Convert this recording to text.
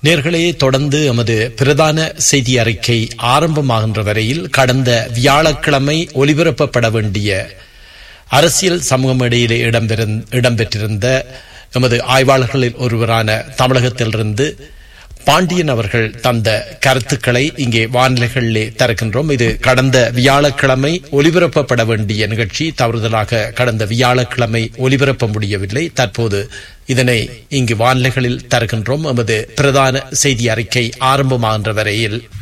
நேர்களே தொடர்ந்து எமது பிரதான செய்தி அறிக்கை ஆரம்பமாகின்ற வரையில் கடந்த வியாழக்கிழமை ஒலிபரப்பப்பட வேண்டிய அரசியல் சமூகம் இடையிலே இடம்பெற்றிருந்த எமது ஆய்வாளர்களில் ஒருவரான தமிழகத்திலிருந்து பாண்டியன் அவர்கள் தந்த கருத்துக்களை இங்கே வானிலைகளிலே தருகின்றோம் இது கடந்த வியாழக்கிழமை ஒலிபரப்பப்பட வேண்டிய நிகழ்ச்சி தவறுதலாக கடந்த வியாழக்கிழமை ஒலிபரப்ப முடியவில்லை தற்போது இதனை இங்கு வானிலைகளில் தருகின்றோம் எமது பிரதான செய்தி அறிக்கை ஆரம்பமாகின்ற வரையில்